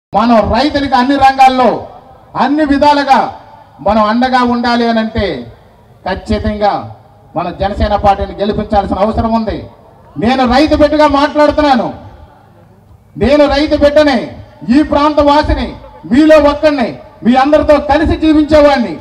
మనం రైతులకి అన్ని రంగాల్లో అన్ని విధాలుగా మనం అండగా ఉండాలి అని అంటే ఖచ్చితంగా మన జనసేన పార్టీని గెలిపించాల్సిన అవసరం ఉంది నేను రైతు బిడ్డగా మాట్లాడుతున్నాను నేను రైతు బిడ్డని ఈ ప్రాంత వాసిని మీలో ఒక్కడిని మీ అందరితో కలిసి జీవించేవాడిని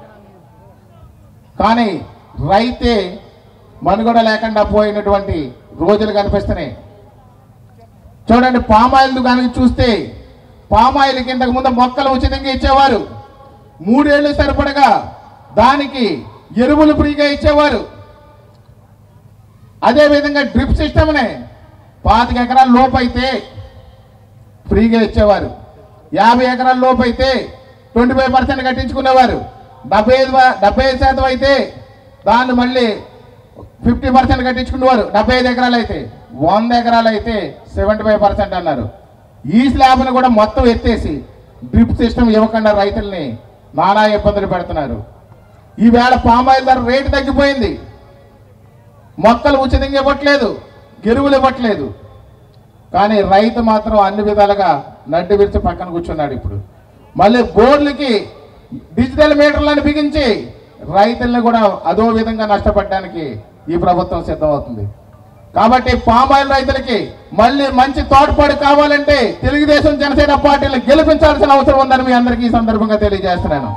కానీ రైతే మనుగడ లేకుండా పోయినటువంటి రోజులు కనిపిస్తున్నాయి చూడండి పామాయిల్ కనుక చూస్తే పామాయిల్ కిందకు ముందు మొక్కలు ఉచితంగా ఇచ్చేవారు మూడేళ్లు సరిపడగా దానికి ఎరువులు ఫ్రీగా ఇచ్చేవారు అదేవిధంగా డ్రిప్ సిస్టమ్నే పాతిక ఎకరాల లోపు అయితే ఫ్రీగా ఇచ్చేవారు యాభై ఎకరాల లోపు అయితే ట్వంటీ ఫైవ్ పర్సెంట్ కట్టించుకునేవారు డెబ్బై ఐదు వ- డెబ్బై ఐదు శాతం అయితే దాన్ని మళ్ళీ ఫిఫ్టీ పర్సెంట్ కట్టించుకునేవారు డెబ్బై ఐదు ఎకరాలు అయితే వంద ఎకరాలు అయితే సెవెంటీ ఫైవ్ పర్సెంట్ అన్నారు ఈ స్లాబ్ను కూడా మొత్తం ఎత్తేసి డ్రిప్ సిస్టమ్ ఇవ్వకుండా రైతుల్ని నానా ఇబ్బందులు పెడుతున్నారు ఈవేళ పామాయిల్ ధర రేటు తగ్గిపోయింది మొక్కలు ఉచితంగా ఇవ్వట్లేదు ఎరువులు ఇవ్వట్లేదు కానీ రైతు మాత్రం అన్ని విధాలుగా నడ్డి విరిచి పక్కన కూర్చున్నాడు ఇప్పుడు మళ్ళీ బోర్డులకి డిజిటల్ మీటర్లను బిగించి రైతుల్ని కూడా అదో విధంగా నష్టపడడానికి ఈ ప్రభుత్వం సిద్ధమవుతుంది కాబట్టి పామాయిల్ రైతులకి మళ్ళీ మంచి తోడ్పాటు కావాలంటే తెలుగుదేశం జనసేన పార్టీలు గెలిపించాల్సిన అవసరం ఉందని మీ అందరికీ ఈ సందర్భంగా తెలియజేస్తున్నాను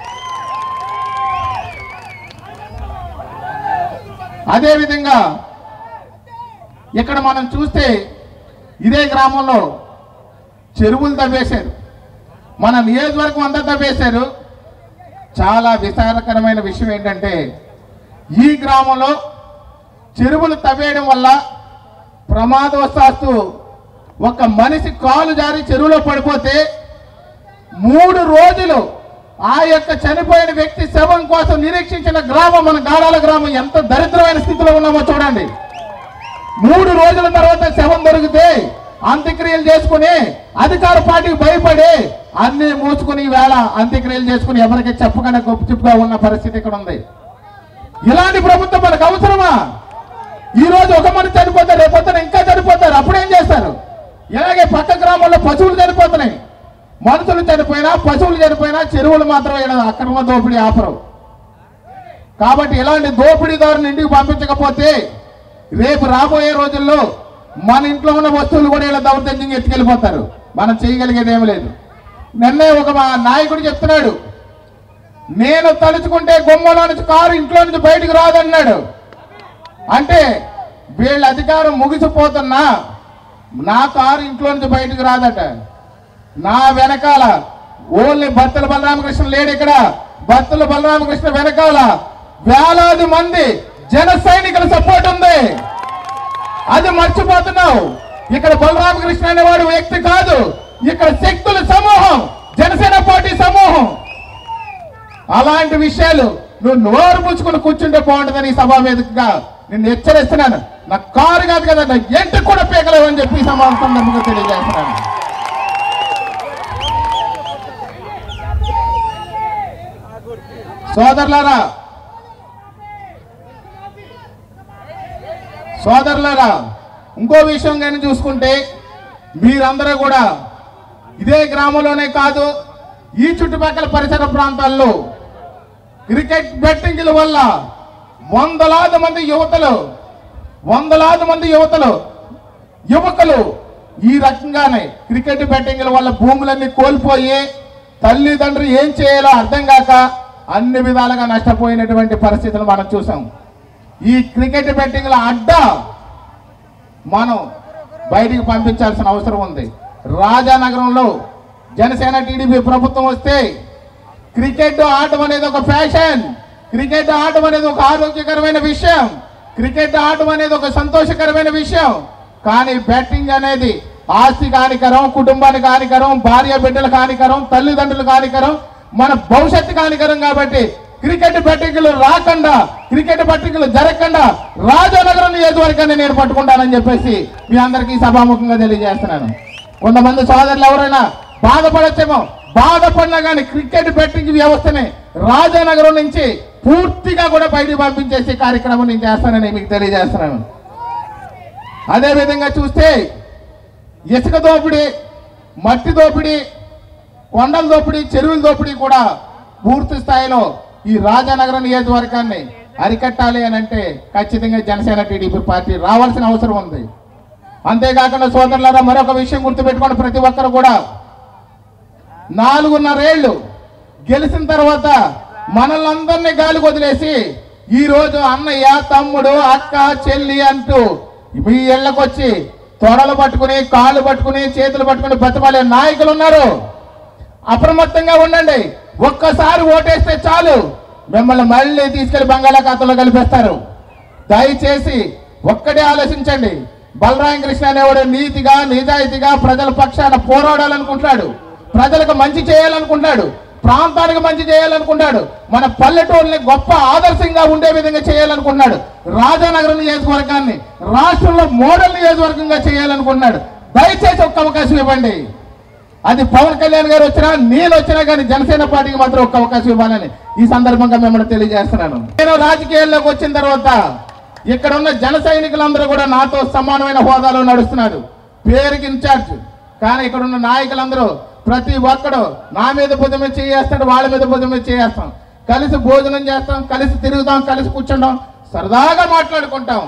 అదేవిధంగా ఇక్కడ మనం చూస్తే ఇదే గ్రామంలో చెరువులు తవ్వేశారు మన నియోజకవర్గం అంతా తవ్వేశారు చాలా విచారకరమైన విషయం ఏంటంటే ఈ గ్రామంలో చెరువులు తవ్వేయడం వల్ల ప్రమాదవశాత్తు ఒక మనిషి కాలు జారి చెరువులో పడిపోతే మూడు రోజులు ఆ యొక్క చనిపోయిన వ్యక్తి శవం కోసం నిరీక్షించిన గ్రామం మన గాడాల గ్రామం ఎంత దరిద్రమైన స్థితిలో ఉన్నామో చూడండి మూడు రోజుల తర్వాత శవం దొరికితే అంత్యక్రియలు చేసుకుని అధికార పార్టీకి భయపడి అన్ని మూసుకుని వేళ అంత్యక్రియలు చేసుకుని ఎవరికి చెప్పకుండా గొప్పగా ఉన్న పరిస్థితి ఇక్కడ ఉంది ఇలాంటి ప్రభుత్వం మనకు అవసరమా ఈ రోజు ఒక మనిషి చనిపోతారు రేపొద్దున ఇంకా చనిపోతారు అప్పుడేం చేస్తారు ఇలాగే పక్క గ్రామాల్లో పశువులు చనిపోతున్నాయి మనుషులు చనిపోయినా పశువులు చనిపోయినా చెరువులు మాత్రమే ఈడ అక్రమ దోపిడీ ఆపరు కాబట్టి ఇలాంటి దోపిడీదారుని ఇంటికి పంపించకపోతే రేపు రాబోయే రోజుల్లో మన ఇంట్లో ఉన్న వస్తువులు కూడా ఇలా దౌర్జన్యంగా ఎత్తుకెళ్ళిపోతారు మనం చేయగలిగేది ఏమీ లేదు నిన్నే ఒక మా నాయకుడు చెప్తున్నాడు నేను తలుచుకుంటే గుమ్మలో నుంచి కారు ఇంట్లో నుంచి బయటకు రాదన్నాడు అంటే వీళ్ళ అధికారం ముగిసిపోతున్నా నా కారు ఇంట్లో నుంచి బయటకు రాదట నా వెనకాల ఓన్లీ భర్తల బలరామకృష్ణ లేడు ఇక్కడ భర్తల బలరామకృష్ణ వెనకాల వేలాది మంది జన సైనికుల సపోర్ట్ ఉంది అది మర్చిపోతున్నావు ఇక్కడ బలరామకృష్ణ అనేవాడు వ్యక్తి కాదు ఇక్కడ శక్తుల సమూహం జనసేన పార్టీ సమూహం అలాంటి విషయాలు నువ్వు నోరు పుచ్చుకుని కూర్చుంటే బాగుంటుందని ఈ సభా వేదికగా నిన్ను హెచ్చరిస్తున్నాను నా కారు కాదు కదా నా ఎంటికి కూడా పీకలేవు అని చెప్పి ఈ సభా సందర్భంగా తెలియజేస్తున్నాను సోదరులారా సోదరులారా ఇంకో విషయం కానీ చూసుకుంటే మీరందరూ కూడా ఇదే గ్రామంలోనే కాదు ఈ చుట్టుపక్కల పరిసర ప్రాంతాల్లో క్రికెట్ బెట్టింగ్ల వల్ల వందలాది మంది యువతలు వందలాది మంది యువతలు యువకులు ఈ రకంగానే క్రికెట్ బెట్టింగ్ల వల్ల భూములన్నీ కోల్పోయి తల్లిదండ్రులు ఏం చేయాలో అర్థం కాక అన్ని విధాలుగా నష్టపోయినటువంటి పరిస్థితులు మనం చూసాం ఈ క్రికెట్ బెట్టింగ్ల అడ్డా మనం బయటికి పంపించాల్సిన అవసరం ఉంది రాజానగరంలో జనసేన టీడీపీ ప్రభుత్వం వస్తే క్రికెట్ ఆడటం అనేది ఒక ఫ్యాషన్ క్రికెట్ ఆడటం అనేది ఒక ఆరోగ్యకరమైన విషయం క్రికెట్ ఆడటం అనేది ఒక సంతోషకరమైన విషయం కానీ బ్యాటింగ్ అనేది ఆస్తికి హానికరం కుటుంబానికి హానికరం భార్య బిడ్డలకు హానికరం తల్లిదండ్రులకు హానికరం మన భవిష్యత్తుకి హానికరం కాబట్టి క్రికెట్ బెట్టింగ్లు రాకుండా క్రికెట్ బెట్టింగ్లు జరగకుండా రాజానగరం నియోజకవర్గాన్ని నేను పట్టుకుంటానని చెప్పేసి మీ అందరికీ సభాముఖంగా తెలియజేస్తున్నాను కొంతమంది సోదరులు ఎవరైనా బాధపడచ్చేమో బాధపడినా కానీ క్రికెట్ బెట్టింగ్ వ్యవస్థని రాజానగరం నుంచి పూర్తిగా కూడా బయటికి పంపించేసే కార్యక్రమం నేను చేస్తానని మీకు తెలియజేస్తున్నాను అదే విధంగా చూస్తే ఇసుక దోపిడీ మట్టి దోపిడీ కొండల దోపిడీ చెరువుల దోపిడీ కూడా పూర్తి స్థాయిలో ఈ రాజానగరం నియోజకవర్గాన్ని అరికట్టాలి అని అంటే ఖచ్చితంగా జనసేన టీడీపీ పార్టీ రావాల్సిన అవసరం ఉంది అంతేకాకుండా సోదరులారా మరొక విషయం గుర్తుపెట్టుకోండి ప్రతి ఒక్కరు కూడా నాలుగున్నరేళ్లు గెలిచిన తర్వాత మనల్ని గాలి వదిలేసి ఈ రోజు అన్నయ్య తమ్ముడు అక్క చెల్లి అంటూ మీ ఇళ్ళకొచ్చి తొడలు పట్టుకుని కాళ్ళు పట్టుకుని చేతులు పట్టుకుని బతిమాలే నాయకులు ఉన్నారు అప్రమత్తంగా ఉండండి ఒక్కసారి ఓటేస్తే చాలు మిమ్మల్ని మళ్ళీ తీసుకెళ్లి బంగాళాఖాతంలో కలిపేస్తారు దయచేసి ఒక్కటే ఆలోచించండి బలరాం కృష్ణ అనేవాడు నీతిగా నిజాయితీగా ప్రజల పక్షాన పోరాడాలనుకుంటున్నాడు ప్రజలకు మంచి చేయాలనుకుంటున్నాడు ప్రాంతానికి మంచి చేయాలనుకుంటాడు మన పల్లెటూరుని గొప్ప ఆదర్శంగా ఉండే విధంగా చేయాలనుకుంటున్నాడు రాజానగరం నియోజకవర్గాన్ని రాష్ట్రంలో మోడల్ నియోజకవర్గంగా చేయాలనుకుంటున్నాడు దయచేసి ఒక్క అవకాశం ఇవ్వండి అది పవన్ కళ్యాణ్ గారు వచ్చినా నేను వచ్చినా కానీ జనసేన పార్టీకి మాత్రం ఒక్క అవకాశం ఇవ్వాలని ఈ సందర్భంగా మిమ్మల్ని తెలియజేస్తున్నాను నేను రాజకీయాల్లోకి వచ్చిన తర్వాత ఇక్కడ ఉన్న జన సైనికులందరూ కూడా నాతో సమానమైన హోదాలో నడుస్తున్నారు పేరుకి ఇన్ఛార్జ్ కానీ ఇక్కడ ఉన్న నాయకులందరూ ప్రతి ఒక్కడు నా మీద భుజం మీద చేస్తాడు వాళ్ళ మీద భుజం మీద చేస్తాం కలిసి భోజనం చేస్తాం కలిసి తిరుగుతాం కలిసి కూర్చుంటాం సరదాగా మాట్లాడుకుంటాం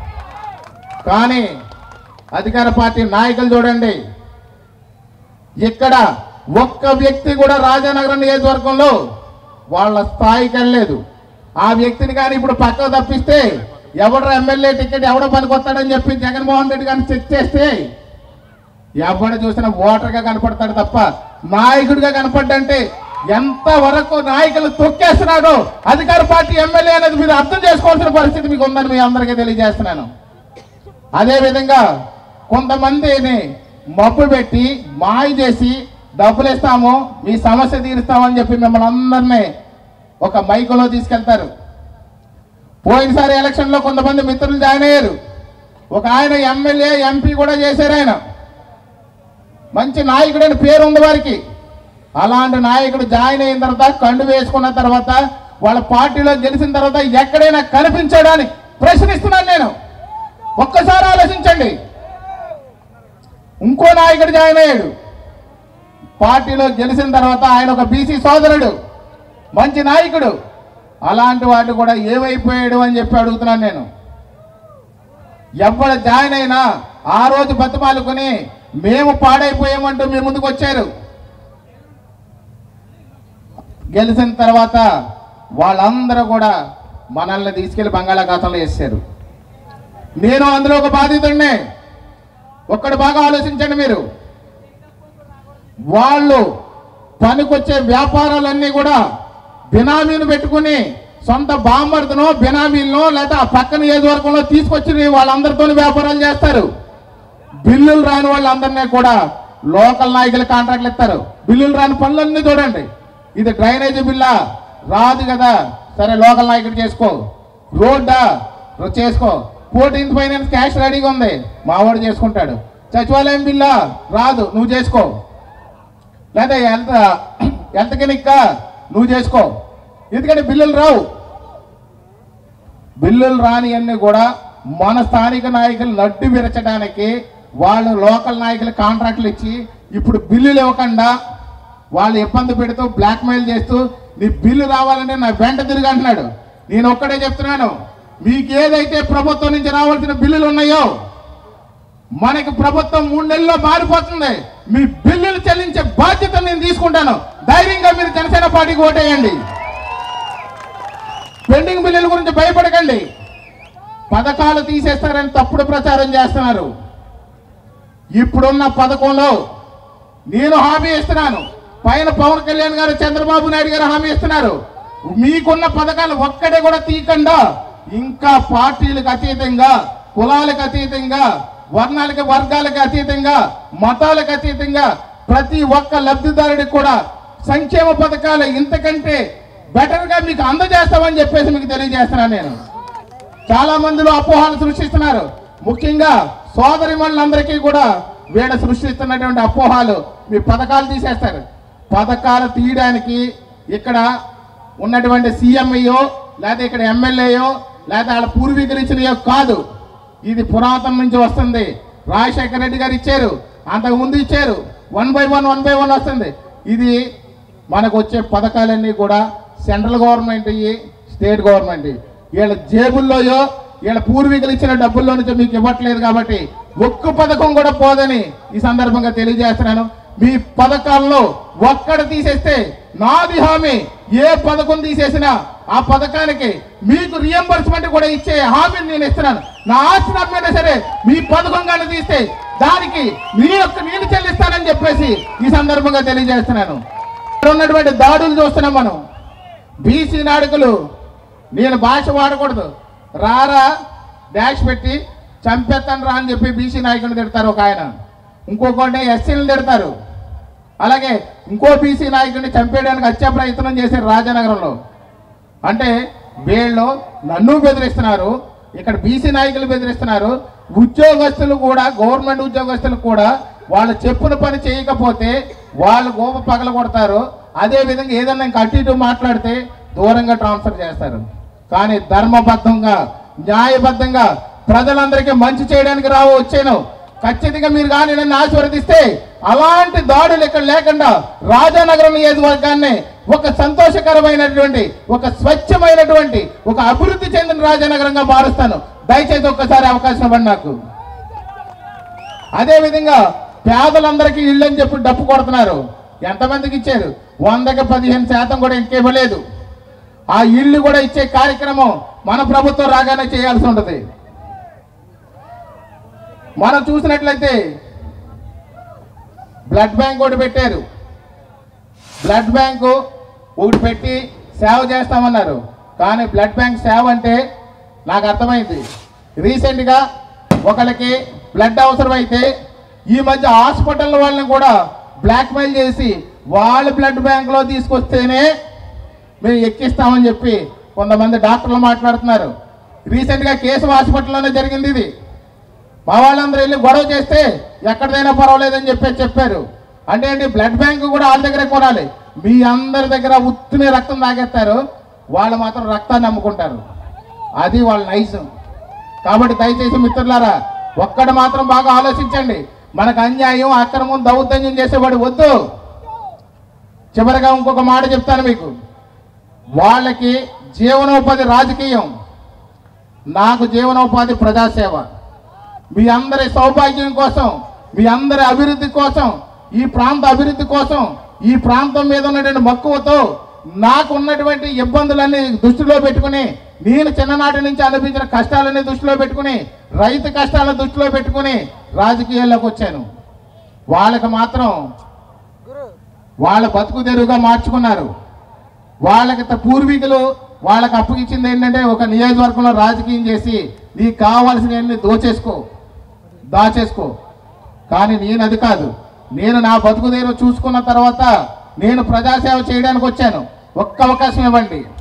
కానీ అధికార పార్టీ నాయకులు చూడండి ఇక్కడ ఒక్క వ్యక్తి కూడా రాజానగరం నియోజకవర్గంలో వాళ్ళ స్థాయికి వెళ్ళలేదు ఆ వ్యక్తిని కానీ ఇప్పుడు పక్కకు తప్పిస్తే ఎవడు ఎమ్మెల్యే టికెట్ ఎవడో పనికొస్తాడని చెప్పి జగన్మోహన్ రెడ్డి గారిని చెక్ చేస్తే ఎవడు చూసినా ఓటర్గా కనపడతాడు తప్ప నాయకుడిగా కనపడ్డంటే ఎంత వరకు నాయకులు తొక్కేస్తున్నాడో అధికార పార్టీ ఎమ్మెల్యే అనేది మీరు అర్థం చేసుకోవాల్సిన పరిస్థితి మీకు ఉందని మీ అందరికీ తెలియజేస్తున్నాను అదే విధంగా కొంతమందిని మబ్బు పెట్టి మాయ చేసి డబ్బులు ఇస్తాము మీ సమస్య తీరుస్తామని చెప్పి మిమ్మల్ని అందరినీ ఒక మైకులో తీసుకెళ్తారు పోయినసారి ఎలక్షన్లో కొంతమంది మిత్రులు జాయిన్ అయ్యారు ఒక ఆయన ఎమ్మెల్యే ఎంపీ కూడా చేశారు ఆయన మంచి నాయకుడైన పేరు ఉంది వారికి అలాంటి నాయకుడు జాయిన్ అయిన తర్వాత కండు వేసుకున్న తర్వాత వాళ్ళ పార్టీలో గెలిచిన తర్వాత ఎక్కడైనా కనిపించాడని ప్రశ్నిస్తున్నాను నేను ఒక్కసారి ఆలోచించండి ఇంకో నాయకుడు జాయిన్ అయ్యాడు పార్టీలో గెలిచిన తర్వాత ఆయన ఒక బీసీ సోదరుడు మంచి నాయకుడు అలాంటి వాడు కూడా ఏమైపోయాడు అని చెప్పి అడుగుతున్నాను నేను ఎవడు జాయిన్ అయినా ఆ రోజు బతిమాలుకొని మేము పాడైపోయామంటూ మీ ముందుకు వచ్చారు గెలిచిన తర్వాత వాళ్ళందరూ కూడా మనల్ని తీసుకెళ్లి బంగాళాఖాతంలో వేసారు నేను అందులో ఒక బాధితుడినే ఒక్కడు బాగా ఆలోచించండి మీరు వాళ్ళు పనికొచ్చే వ్యాపారాలన్నీ కూడా బినామీలు పెట్టుకుని సొంత బాంబర్తనో బినామీలనో లేదా ఆ పక్కన నియోజకవర్గంలో తీసుకొచ్చి వాళ్ళందరితో వ్యాపారాలు చేస్తారు బిల్లులు రాని వాళ్ళందరినీ కూడా లోకల్ నాయకులు కాంట్రాక్ట్లు ఇస్తారు బిల్లులు రాని పనులన్నీ చూడండి ఇది డ్రైనేజీ బిల్లా రాదు కదా సరే లోకల్ నాయకుడు చేసుకో రోడ్డా రో- చేసుకో ఫోర్టీన్త్ ఫైనాన్స్ క్యాష్ రెడీగా ఉంది మావాడు చేసుకుంటాడు సచివాలయం బిల్లా రాదు నువ్వు చేసుకో లేదా ఎంత ఎంత కినిక్క నువ్వు చేసుకో ఎందుకంటే బిల్లులు రావు బిల్లులు రాని అన్ని కూడా మన స్థానిక నాయకులు నడ్డు విరచడానికి వాళ్ళు లోకల్ నాయకులు కాంట్రాక్ట్లు ఇచ్చి ఇప్పుడు బిల్లులు ఇవ్వకుండా వాళ్ళు ఇబ్బంది పెడుతూ బ్లాక్మెయిల్ చేస్తూ నీ బిల్లు రావాలంటే నా వెంట తిరిగి అంటున్నాడు నేను ఒక్కడే చెప్తున్నాను మీకు ఏదైతే ప్రభుత్వం నుంచి రావాల్సిన బిల్లులు ఉన్నాయో మనకి ప్రభుత్వం మూడు నెలల్లో మారిపోతుంది మీ బిల్లులు చెల్లించే బాధ్యత నేను తీసుకుంటాను ధైర్యంగా మీరు జనసేన పార్టీకి ఓటేయండి పెండింగ్ బిల్లుల గురించి భయపడకండి పథకాలు తీసేస్తారని తప్పుడు ప్రచారం చేస్తున్నారు ఇప్పుడున్న పథకంలో నేను హామీ ఇస్తున్నాను పైన పవన్ కళ్యాణ్ గారు చంద్రబాబు నాయుడు గారు హామీ ఇస్తున్నారు మీకున్న పథకాలు ఒక్కటే కూడా తీయకుండా ఇంకా పార్టీలకు అతీతంగా కులాలకు అతీతంగా వర్ణాలకు వర్గాలకు అతీతంగా మతాలకు అతీతంగా ప్రతి ఒక్క లబ్ధిదారుడికి కూడా సంక్షేమ పథకాలు ఇంతకంటే బెటర్ గా మీకు అందజేస్తామని చెప్పేసి మీకు తెలియజేస్తున్నాను నేను చాలా మందిలో అపోహాలు సృష్టిస్తున్నారు ముఖ్యంగా సోదరి మనులందరికీ కూడా వీడ సృష్టిస్తున్నటువంటి అపోహాలు మీ పథకాలు తీసేస్తారు పథకాలు తీయడానికి ఇక్కడ ఉన్నటువంటి సీఎంఐయో లేదా ఇక్కడ ఎమ్మెల్యేయో లేదా వాళ్ళ పూర్వీకులు ఇచ్చినయో కాదు ఇది పురాతనం నుంచి వస్తుంది రాజశేఖర రెడ్డి గారు ఇచ్చారు అంతకు ముందు ఇచ్చారు one by one one by one వస్తుంది ఇది మనకు వచ్చే పథకాలన్నీ కూడా సెంట్రల్ గవర్నమెంట్ ఇవి స్టేట్ గవర్నమెంట్ ఇవి. వీళ్ళ జేబుల్లోయో వీళ్ళ పూర్వీకులు ఇచ్చిన డబ్బుల్లో నుంచి మీకు ఇవ్వట్లేదు కాబట్టి ఒక్క పథకం కూడా పోదని ఈ సందర్భంగా తెలియజేస్తున్నాను మీ పథకాల్లో ఒక్కడ తీసేస్తే నాది హామీ ఏ పథకం తీసేసినా ఆ పథకానికి మీకు రియంబర్స్మెంట్ కూడా ఇచ్చే హామీని నేను ఇస్తున్నాను నా ఆస్తి అమ్మైనా సరే మీ పథకం కానీ తీస్తే దానికి మీ యొక్క నేను చెల్లిస్తానని చెప్పేసి ఈ సందర్భంగా తెలియజేస్తున్నాను ఇక్కడ ఉన్నటువంటి దాడులు చూస్తున్నాం మనం బీసీ నాయకులు నేను భాష వాడకూడదు రారా డాష్ పెట్టి చంపేస్తాను రా అని చెప్పి బీసీ నాయకులు తిడతారు ఒక ఆయన ఇంకొకటి ఎస్సీలు తిడతారు అలాగే ఇంకో బీసీ నాయకుడిని చంపేయడానికి హత్యా ప్రయత్నం చేశారు రాజానగరంలో అంటే వీళ్ళు నన్ను బెదిరిస్తున్నారు ఇక్కడ బీసీ నాయకులు బెదిరిస్తున్నారు ఉద్యోగస్తులు కూడా గవర్నమెంట్ ఉద్యోగస్తులు కూడా వాళ్ళు చెప్పున పని చేయకపోతే వాళ్ళు గోప పగల కొడతారు అదే విధంగా ఏదన్నా ఇంకా అటు ఇటు మాట్లాడితే దూరంగా ట్రాన్స్ఫర్ చేస్తారు కానీ ధర్మబద్ధంగా న్యాయబద్ధంగా ప్రజలందరికీ మంచి చేయడానికి రావు వచ్చాను ఖచ్చితంగా మీరు కానీ నన్ను ఆశీర్వదిస్తే అలాంటి దాడులు ఇక్కడ లేకుండా రాజానగరం నియోజకవర్గాన్ని ఒక సంతోషకరమైనటువంటి ఒక స్వచ్ఛమైనటువంటి ఒక అభివృద్ధి చెందిన రాజానగరంగా మారుస్తాను దయచేసి ఒక్కసారి అవకాశం ఇవ్వండి నాకు అదే విధంగా పేదలందరికీ ఇల్లు అని చెప్పి డప్పు కొడుతున్నారు ఎంతమందికి ఇచ్చారు వందకి పదిహేను శాతం కూడా ఇంకా ఇవ్వలేదు ఆ ఇల్లు కూడా ఇచ్చే కార్యక్రమం మన ప్రభుత్వం రాగానే చేయాల్సి ఉంటుంది మనం చూసినట్లయితే బ్లడ్ బ్యాంక్ ఒకటి పెట్టారు బ్లడ్ బ్యాంకు ఒకటి పెట్టి సేవ చేస్తామన్నారు కానీ బ్లడ్ బ్యాంక్ సేవ అంటే నాకు అర్థమైంది రీసెంట్గా ఒకరికి బ్లడ్ అవసరమైతే ఈ మధ్య హాస్పిటల్ వాళ్ళని కూడా బ్లాక్మెయిల్ చేసి వాళ్ళ బ్లడ్ బ్యాంక్లో తీసుకొస్తేనే మేము ఎక్కిస్తామని చెప్పి కొంతమంది డాక్టర్లు మాట్లాడుతున్నారు రీసెంట్గా కేసు హాస్పిటల్లోనే జరిగింది ఇది మా వాళ్ళందరూ వెళ్ళి గొడవ చేస్తే ఎక్కడిదైనా పర్వాలేదని చెప్పి చెప్పారు అంటే ఏంటి బ్లడ్ బ్యాంక్ కూడా వాళ్ళ దగ్గరే కొనాలి మీ అందరి దగ్గర ఉత్తునే రక్తం తాగేస్తారు వాళ్ళు మాత్రం రక్తాన్ని అమ్ముకుంటారు అది వాళ్ళ నైజం కాబట్టి దయచేసి మిత్రులారా ఒక్కటి మాత్రం బాగా ఆలోచించండి మనకు అన్యాయం అక్రమం దౌర్జన్యం చేసేవాడు వద్దు చివరిగా ఇంకొక మాట చెప్తాను మీకు వాళ్ళకి జీవనోపాధి రాజకీయం నాకు జీవనోపాధి ప్రజాసేవ మీ అందరి సౌభాగ్యం కోసం మీ అందరి అభివృద్ధి కోసం ఈ ప్రాంత అభివృద్ధి కోసం ఈ ప్రాంతం మీద ఉన్నటువంటి మక్కువతో నాకు ఉన్నటువంటి ఇబ్బందులన్నీ దృష్టిలో పెట్టుకుని నేను చిన్ననాటి నుంచి అనుభవించిన కష్టాలన్నీ దృష్టిలో పెట్టుకుని రైతు కష్టాలను దృష్టిలో పెట్టుకుని రాజకీయాల్లోకి వచ్చాను వాళ్ళకి మాత్రం వాళ్ళ బతుకు తెరువుగా మార్చుకున్నారు వాళ్ళకి త- పూర్వీకులు వాళ్ళకి అప్పగించింది ఏంటంటే ఒక నియోజకవర్గంలో రాజకీయం చేసి నీకు కావాల్సినవన్నీ దోచేసుకో దాచేసుకో కానీ నేను అది కాదు నేను నా బతుకు తెరువు చూసుకున్న తర్వాత నేను ప్రజాసేవ చేయడానికి వచ్చాను ఒక్క అవకాశం ఇవ్వండి